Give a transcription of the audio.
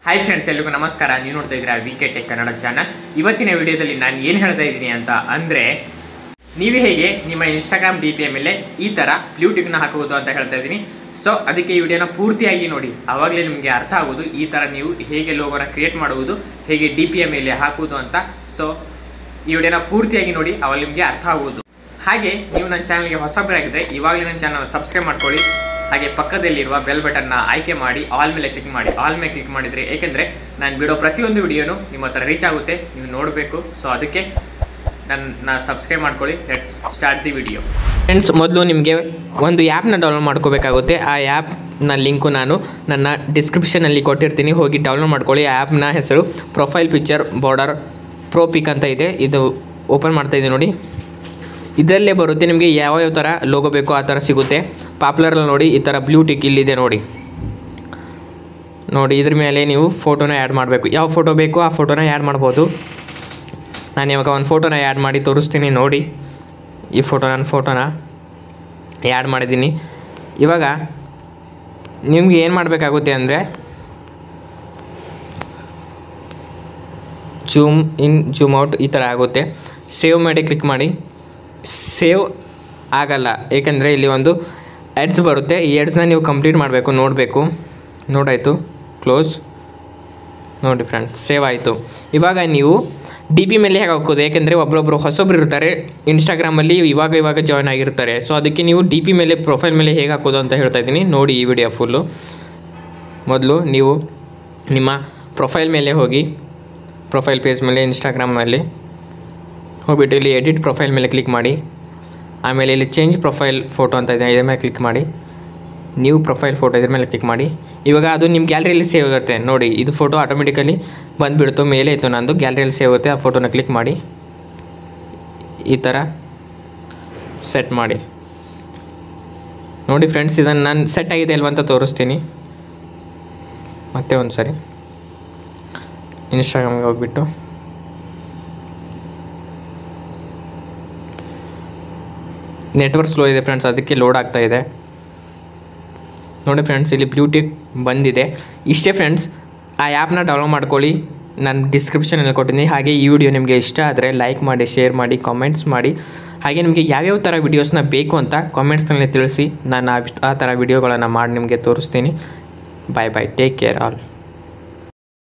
hi friends ಎಲ್ರಿಗೂ ನಮಸ್ಕಾರ ನೀವು ನೋಡ್ತಾ ಇದ್ದೀರಾ V K tech Kannada channel ಇವತ್ತಿನ ವಿಡಿಯೋದಲ್ಲಿ ನಾನು ಏನು ಹೇಳ್ತಾ ಇದ್ದೀನಿ ಅಂತ ಅಂದರೆ ನೀವು ಹೇಗೆ ನಿಮ್ಮ ಇನ್ಸ್ಟಾಗ್ರಾಮ್ ಡಿ ಪಿ ಮೇಲೆ ಈ ಥರ ಬ್ಲೂಟಿಕ್ನ ಹಾಕುವುದು ಅಂತ ಹೇಳ್ತಾ ಇದ್ದೀನಿ ಸೊ ಅದಕ್ಕೆ ಈ ವಿಡಿಯೋನ ಪೂರ್ತಿಯಾಗಿ ನೋಡಿ ಆವಾಗಲೇ ನಿಮಗೆ ಅರ್ಥ ಆಗೋದು ಈ ಥರ ನೀವು ಹೇಗೆ ಲೋಗೋನ ಕ್ರಿಯೇಟ್ ಮಾಡುವುದು ಹೇಗೆ ಡಿ ಪಿ ಮೇಲೆ ಹಾಕುವುದು ಅಂತ ಸೊ ಈ ವಿಡಿಯೋನ ಪೂರ್ತಿಯಾಗಿ ನೋಡಿ ಅವಾಗ ನಿಮಗೆ ಅರ್ಥ ಆಗುವುದು ಹಾಗೆ ನೀವು ನನ್ನ ಚಾನಲ್ಗೆ ಹೊಸಬರಾಗಿದ್ದರೆ ಇವಾಗಲೇ ನನ್ನ ಚಾನಲ್ ಸಬ್ಸ್ಕ್ರೈಬ್ ಮಾಡ್ಕೊಳ್ಳಿ ಹಾಗೆ ಪಕ್ಕದಲ್ಲಿರುವ ಬೆಲ್ ಬಟನ್ನ ಆಯ್ಕೆ ಮಾಡಿ ಆಲ್ ಮೇಲೆ ಕ್ಲಿಕ್ ಮಾಡಿ ಆಲ್ ಮೇಲೆ ಕ್ಲಿಕ್ ಮಾಡಿದರೆ ಏಕೆಂದರೆ ನಾನು ಬಿಡೋ ಪ್ರತಿಯೊಂದು ವಿಡಿಯೋನು ನಿಮ್ಮ ಹತ್ರ ರೀಚ್ ಆಗುತ್ತೆ ನೀವು ನೋಡಬೇಕು ಸೊ ಅದಕ್ಕೆ ನನ್ನ ಸಬ್ಸ್ಕ್ರೈಬ್ ಮಾಡ್ಕೊಳ್ಳಿ let's start the video friends ಮೊದಲು ನಿಮಗೆ ಒಂದು ಆ್ಯಪ್ನ ಡೌನ್ಲೋಡ್ ಮಾಡ್ಕೋಬೇಕಾಗುತ್ತೆ ಆ ಆ್ಯಪ್ನ ಲಿಂಕು ನಾನು ನನ್ನ ಡಿಸ್ಕ್ರಿಪ್ಷನಲ್ಲಿ ಕೊಟ್ಟಿರ್ತೀನಿ ಹೋಗಿ ಡೌನ್ಲೋಡ್ ಮಾಡ್ಕೊಳ್ಳಿ ಆ ಆ್ಯಪ್ನ ಹೆಸರು profile picture border pro pic ಅಂತ ಇದೆ ಇದು ಓಪನ್ ಮಾಡ್ತಾ ಇದೆ ನೋಡಿ ಇದರಲ್ಲೇ ಬರುತ್ತೆ ನಿಮಗೆ ಯಾವ ಯಾವ ಥರ ಲೋಗೋ ಬೇಕೋ ಆ ಥರ ಸಿಗುತ್ತೆ ಪಾಪ್ಯುಲರಲ್ಲಿ ನೋಡಿ ಈ ಥರ ಬ್ಲೂ ಟಿಕ್ ಇಲ್ಲಿದೆ ನೋಡಿ ನೋಡಿ ಇದ್ರ ಮೇಲೆ ನೀವು ಫೋಟೋನ ಆ್ಯಡ್ ಮಾಡಬೇಕು ಯಾವ ಫೋಟೋ ಬೇಕೋ ಆ ಫೋಟೋನ ಆ್ಯಡ್ ಮಾಡ್ಬೋದು ನಾನು ಇವಾಗ ಒಂದು ಫೋಟೋನ ಆ್ಯಡ್ ಮಾಡಿ ತೋರಿಸ್ತೀನಿ ನೋಡಿ ಈ ಫೋಟೋ ನನ್ನ ಫೋಟೋನ ಆ್ಯಡ್ ಮಾಡಿದ್ದೀನಿ ಇವಾಗ ನಿಮ್ಗೆ ಏನು ಮಾಡಬೇಕಾಗುತ್ತೆ ಅಂದರೆ ಜೂಮ್ ಇನ್ ಜೂಮ್ ಔಟ್ ಈ ಥರ ಆಗುತ್ತೆ ಸೇವ್ ಮಾಡಿ ಕ್ಲಿಕ್ ಮಾಡಿ ಸೇವ್ ಆಗಲ್ಲ ಏಕೆಂದರೆ ಇಲ್ಲಿ ಒಂದು ಎಡ್ಸ್ ಬರುತ್ತೆ ಈ ಎಡ್ಸ್ನ ನೀವು ಕಂಪ್ಲೀಟ್ ಮಾಡಬೇಕು ನೋಡಬೇಕು ನೋಡಾಯಿತು ಕ್ಲೋಸ್ ನೋಡಿ ಫ್ರೆಂಡ್ ಸೇವ್ ಆಯಿತು ಇವಾಗ ನೀವು ಡಿ ಪಿ ಮೇಲೆ ಹೇಗೆ ಹಾಕೋದು ಯಾಕೆಂದರೆ ಒಬ್ಬರೊಬ್ಬರು ಹೊಸೊಬ್ರು ಇರ್ತಾರೆ ಇನ್ಸ್ಟಾಗ್ರಾಮಲ್ಲಿ ಇವಾಗ ಇವಾಗ ಜಾಯ್ನ್ ಆಗಿರ್ತಾರೆ ಸೊ ಅದಕ್ಕೆ ನೀವು ಡಿ ಪಿ ಮೇಲೆ ಪ್ರೊಫೈಲ್ ಮೇಲೆ ಹೇಗೆ ಹಾಕೋದು ಅಂತ ಹೇಳ್ತಾ ಇದ್ದೀನಿ ನೋಡಿ ಈ ವಿಡಿಯೋ ಫುಲ್ಲು ಮೊದಲು ನೀವು ನಿಮ್ಮ ಪ್ರೊಫೈಲ್ ಮೇಲೆ ಹೋಗಿ ಪ್ರೊಫೈಲ್ ಪೇಜ್ ಮೇಲೆ ಇನ್ಸ್ಟಾಗ್ರಾಮಲ್ಲಿ ಹೋಗ್ಬಿಟ್ಟು ಇಲ್ಲಿ ಎಡಿಟ್ ಪ್ರೊಫೈಲ್ ಮೇಲೆ ಕ್ಲಿಕ್ ಮಾಡಿ ಆಮೇಲೆ ಇಲ್ಲಿ ಚೇಂಜ್ ಪ್ರೊಫೈಲ್ ಫೋಟೋ ಅಂತ ಇದೆ ಇದ್ರ ಮೇಲೆ ಕ್ಲಿಕ್ ಮಾಡಿ ನ್ಯೂ ಪ್ರೊಫೈಲ್ ಫೋಟೋ ಇದ್ರ ಮೇಲೆ ಕ್ಲಿಕ್ ಮಾಡಿ ಇವಾಗ ಅದು ನಿಮ್ಮ ಗ್ಯಾಲರಿಯಲ್ಲಿ ಸೇವ್ ಆಗುತ್ತೆ ನೋಡಿ ಇದು ಫೋಟೋ ಆಟೋಮೆಟಿಕಲಿ ಬಂದುಬಿಡ್ತು ಮೇಲೆ ಇತ್ತು ನಂದು ಗ್ಯಾಲರಿಯಲ್ಲಿ ಸೇವ್ ಆಗುತ್ತೆ ಆ ಫೋಟೋನ ಕ್ಲಿಕ್ ಮಾಡಿ ಈ ಥರ ಸೆಟ್ ಮಾಡಿ ನೋಡಿ ಫ್ರೆಂಡ್ಸ್ ಇದನ್ನು ನಾನು ಸೆಟ್ ಆಗಿದೆ ಅಲ್ವಾ ಅಂತ ತೋರಿಸ್ತೀನಿ ಮತ್ತೆ ಒಂದು ಸರಿ ಇನ್ಸ್ಟಾಗ್ರಾಮ್ಗೆ ಹೋಗ್ಬಿಟ್ಟು ನೆಟ್ವರ್ಕ್ ಸ್ಲೋ ಇದೆ ಫ್ರೆಂಡ್ಸ್ ಅದಕ್ಕೆ ಲೋಡ್ ಆಗ್ತಾ ಇದೆ ನೋಡಿ ಫ್ರೆಂಡ್ಸ್ ಇಲ್ಲಿ ಬ್ಲೂಟಿಕ್ ಬಂದಿದೆ ಇಷ್ಟೇ ಫ್ರೆಂಡ್ಸ್ ಆ ಆ್ಯಪ್ನ ಡೌನ್ಲೋಡ್ ಮಾಡ್ಕೊಳ್ಳಿ ನಾನು ಡಿಸ್ಕ್ರಿಪ್ಷನಲ್ಲಿ ಕೊಟ್ಟಿದ್ದೀನಿ ಹಾಗೆ ಈ ವಿಡಿಯೋ ನಿಮಗೆ ಇಷ್ಟ ಆದರೆ ಲೈಕ್ ಮಾಡಿ ಶೇರ್ ಮಾಡಿ ಕಾಮೆಂಟ್ಸ್ ಮಾಡಿ ಹಾಗೆ ನಿಮಗೆ ಯಾವ್ಯಾವ ಥರ ವೀಡಿಯೋಸ್ನ ಬೇಕು ಅಂತ ಕಾಮೆಂಟ್ಸ್ನಲ್ಲಿ ತಿಳಿಸಿ ನಾನು ಆ ಆ ಥರ ವೀಡಿಯೋಗಳನ್ನು ಮಾಡಿ ನಿಮಗೆ ತೋರಿಸ್ತೀನಿ bye bye take care all